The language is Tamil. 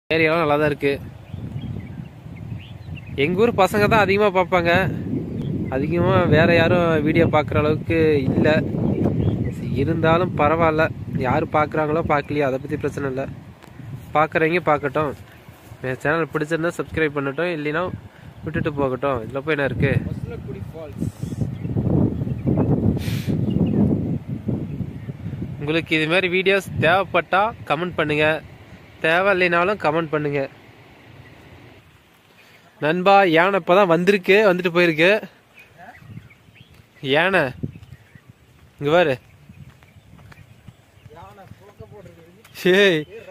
ஏரியாலாம் நல்லா தான் இருக்கு எங்கள் ஊர் பசங்க தான் அதிகமாக பார்ப்பாங்க அதிகமாக வேற யாரும் வீடியோ பார்க்குற அளவுக்கு இல்லை இருந்தாலும் பரவாயில்ல யார் பார்க்குறாங்களோ பார்க்கலையோ அதை பற்றி பிரச்சனை இல்லை பார்க்குறவங்க பார்க்கட்டும் என் சேனல் பிடிச்சிருந்தா சப்ஸ்கிரைப் பண்ணட்டும் இல்லைன்னா விட்டுட்டு போகட்டும் இதில் போய் என்ன இருக்கு மசுலக்குடி ஃபால்ஸ் உங்களுக்கு இது மாதிரி வீடியோஸ் தேவைப்பட்டா கமெண்ட் பண்ணுங்க தேவை இல்லைனாலும் கமெண்ட் பண்ணுங்க நண்பா யானை இப்பதான் வந்திருக்கு வந்துட்டு போயிருக்கு யானை இங்க பாரு யானை தூக்க போட்டுருக்கு ஏய்